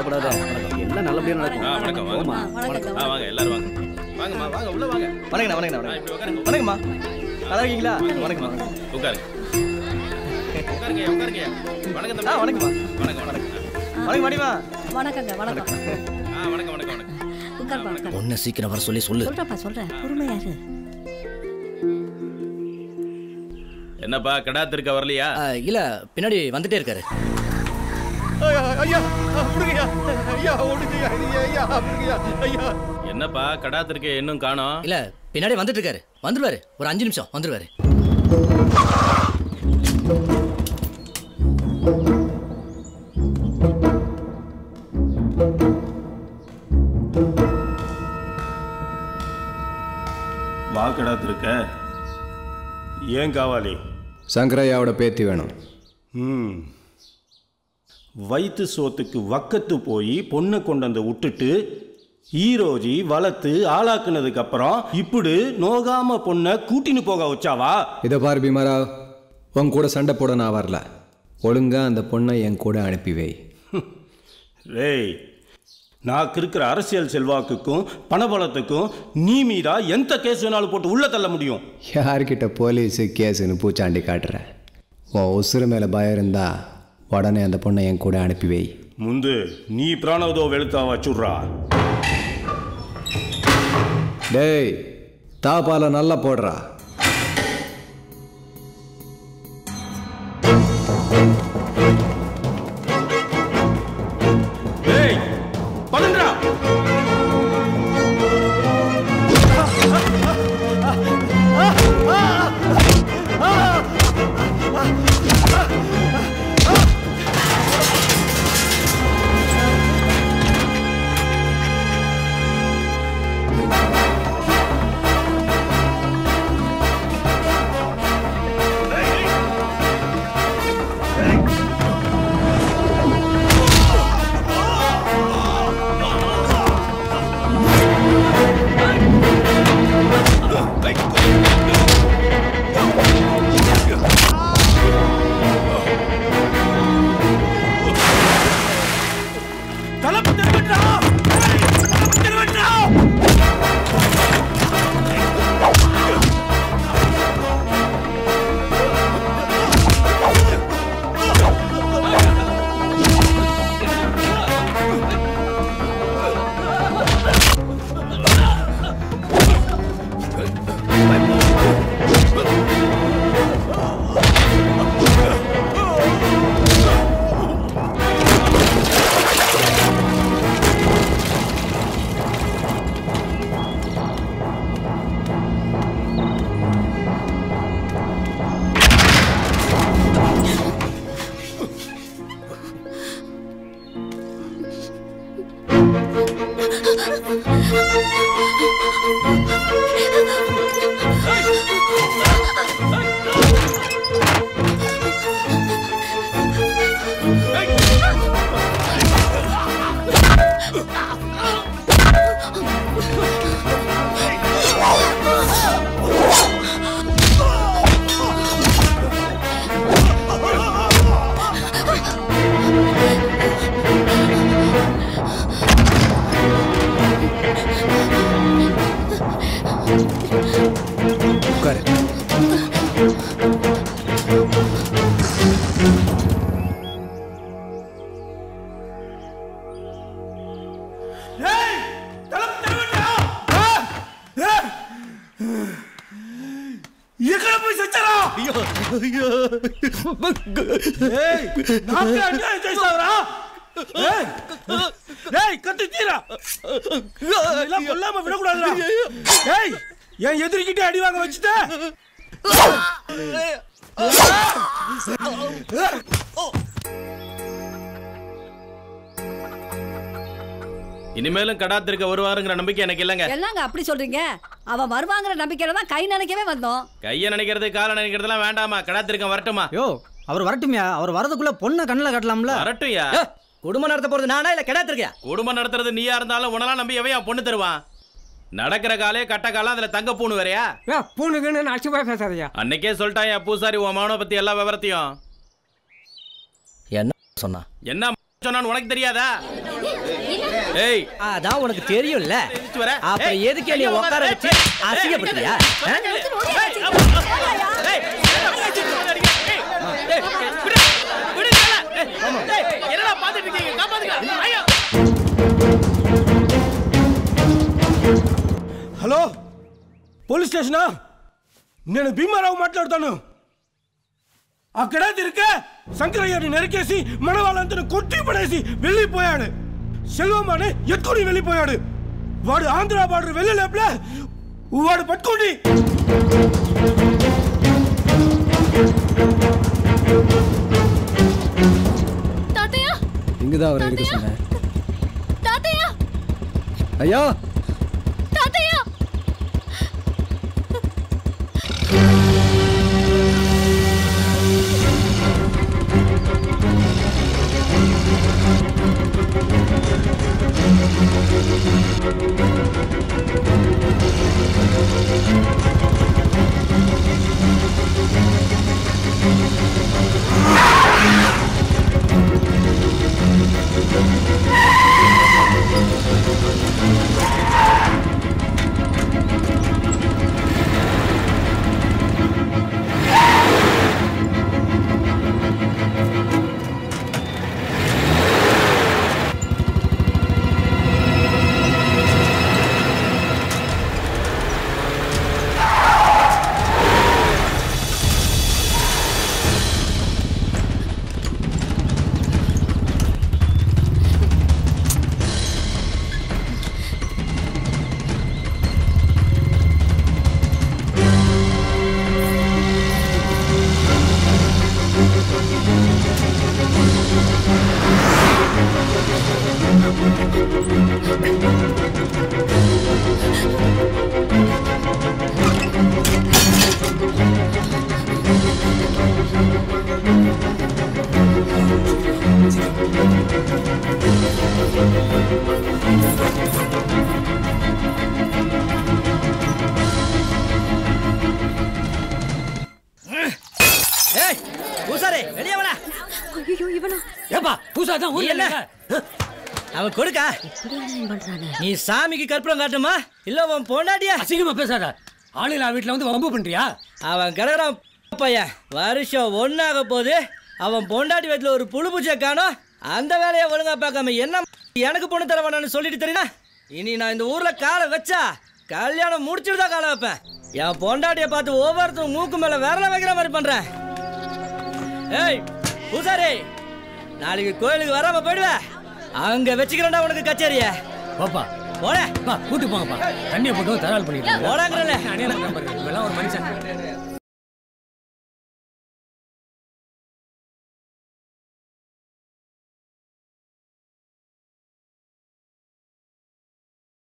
கவலைப்படாத எல்லாம் நல்லபடியா நடக்கும் ஆ வணக்கம் வாங்க போம்மா. வணக்கம் ஆ வாங்க எல்லாரும் வாங்க வாங்கம்மா வாங்க உள்ள வாங்க வணக்கண்ணா வணக்கண்ணா ஆ, வணக்கம் இப்படி உட்காருங்க வணக்கம்மா நல்லா இருக்கீங்களா வணக்கம்மா உட்காருங்க உட்காருங்க உட்காருங்க வணக்கம் தம்பி ஆ வணக்கம்மா வணக்கம் வணக்கம் வணக்கம் மணிமா வணக்கங்க வணக்கம் ஆ வணக்கம் வணக்கம் வணக்கம் உட்கார்ப்பா உட்கார் பொண்ணை சீக்கிரம் வர சொல்லி சொல்லு சொல்றப்பா சொல்றேன் பொறுமையாரு என்னப்பா கடாத்திருக்க வரலையா ஆ, இல்ல பின்னாடி வந்துட்டே இருக்காரு ஐயா விடுங்கய்யா ஐயா ஓடுங்கய்யா ஐயா விடுங்கய்யா ஐயா என்னப்பா கடாத்திருக்க இன்னும் காணோம் இல்ல பின்னாடி வந்துட்டு இருக்காரு வந்துருவாரு ஒரு அஞ்சு நிமிஷம் வந்துருவாரு வா கடாத்திருக்க ஏன் காவாலி சங்கரையாவோட பேத்தி வேணும் ம் வயிற்று சோத்துக்கு வக்கத்து போய் பொண்ணை கொண்டு வந்து விட்டுட்டு ஈரோஜி வளர்த்து ஆளாக்குனதுக்கு அப்புறம் இப்படி நோகாம பொண்ணை கூட்டின்னு போக வச்சாவா இதை பாரு பீமாரா உன் கூட சண்டை போட நான் வரல ஒழுங்கா அந்த பொண்ணை என் கூட அனுப்பி வை ரேய் நான் இருக்கிற அரசியல் செல்வாக்குக்கும் பணபலத்துக்கும் நீ மீதா எந்த கேஸ் வேணாலும் போட்டு உள்ள தள்ள முடியும் யார்கிட்ட போலீஸு கேஸுன்னு பூச்சாண்டி காட்டுற உன் உசுறு மேலே பயம் இருந்தா உடனே அந்த பொண்ணை என் கூட அனுப்பி வை முந்து நீ பிராணவதோ வெளுத்தா வச்சுட்றா டேய் தாப்பால நல்லா போடுறா ஏய் பதுன்றா உட்காரு எక్కడ போய் செச்சாரா ஐயோ ஐயோ ஏய் நாக்கு அநியாயம் செய்சாவரா ஏய் ஏய் கத்து தீரா எல்லாம் கொல்லாம விடக்கூடாதுடா ஏய் என் எதிரிக்கிட்டே அடி வாங்க வச்சுட்ட இனிமேலும் கடாத்திருக்க வருவாருங்கிற நம்பிக்கை எனக்கு இல்லைங்க எல்லாங்க அப்படி சொல்றீங்க அவ வருவாங்கிற நம்பிக்கையில தான் கை நினைக்கவே வந்தோம் கையை நினைக்கிறது காலை நினைக்கிறதுலாம் வேண்டாமா கடாத்திருக்க வரட்டுமா யோ அவர் வரட்டுமியா அவர் வரதுக்குள்ள பொண்ணை கண்ணில் கட்டலாம்ல வரட்டும்யா குடும்பம் நடத்த போறது நானா இல்ல கிடாத்திருக்கியா குடும்பம் நடத்துறது நீயா இருந்தாலும் உனலாம் நம்பி எவன் பொண்ணு தருவான் நடக்கிற காலே கட்ட காலம் அதுல தங்க பூணு வேறையா பூனுக்குன்னு அச்சுப்பா பேசாதயா அன்னைக்கே சொல்லிட்டாயா பூசாரி உன் மகனை பத்தி எல்லா விவரத்தையும் என்ன சொன்னா என்ன சொன்னான்னு உனக்கு தெரியாதா ஏய் அதான் உனக்கு தெரியும்ல எந்திரிச்சு வர. அப்ப ஏய், எதுக்கு நீ கையை உட்கார உட்காரு. வச்சு ஏய், அசிங்கப்படுத்தியா ஏய், ஆ? ஏய், அப்பா. ஏய், என்னடா பேசிட்டு இருக்க? ஏய், ஏய், விடு, விடு, என்னடா? ஏய், என்னடா பார்த்துட்டு இருக்கீங்க? காப்பாத்துங்க. ஐயோ. హలో పోలీస్ స్టేషనా నేను భీమారావు మాట్లాడుతాను అక్కడ తిరిగే శంకరయ్యని నరికేసి మన వాళ్ళంతా కొట్టి పడేసి వెళ్ళిపోయాడు సెల్వం అని ఎత్తుకుని వెళ్ళిపోయాడు వాడు ఆంధ్ర బార్డర్ వెళ్ళలేపలే వాడు పట్టుకోండి తాతయ్య இங்கே தான் அவரை இருக்க சொன்னேன் తాతయ్య ஐயா తాతయ్య ஏய் பூசாரே வெளியே வாடா ஐயோ இவனா ஏப்பா பூசா தான் நீ என்ன அவன் கொடுக்கா பண்றானே நீ சாமிக்கு கற்பூரம் காட்டுமா இல்ல உன் பொண்டாட்டியா அசிங்கமா பேசாத ஆளில்லா வீட்டுல வந்து வம்பு பண்றியா அவன் கிடக்குறான் பையன் வருஷம் ஒன்னாக போகுது அவன் பொண்டாட்டி வீட்டில் ஒரு புழு பூஜை காணோம் அந்த வேலையை ஒழுங்கா பார்க்காம என்ன எனக்கு பொண்ணு தர வேணாம்னு சொல்லிட்டு தெரியுதா இனி நான் இந்த ஊர்ல காலை வச்சா கல்யாணம் முடிச்சுட்டு தான் காலை வைப்பேன் என் பொண்டாட்டியை பார்த்து ஒவ்வொருத்தரும் மூக்கு மேல விரல வைக்கிற மாதிரி பண்றேன் ஏய் பூசாரி நாளைக்கு கோயிலுக்கு வராம போயிடுவேன் அங்க வச்சுக்கிறேன்டா உனக்கு கச்சேரிய பாப்பா போட பா கூட்டு போங்கப்பா தண்ணியை போட்டு தரால் பண்ணிட்டு போடாங்கிறல அணியா பாருங்க இவெல்லாம் ஒரு மனுஷன்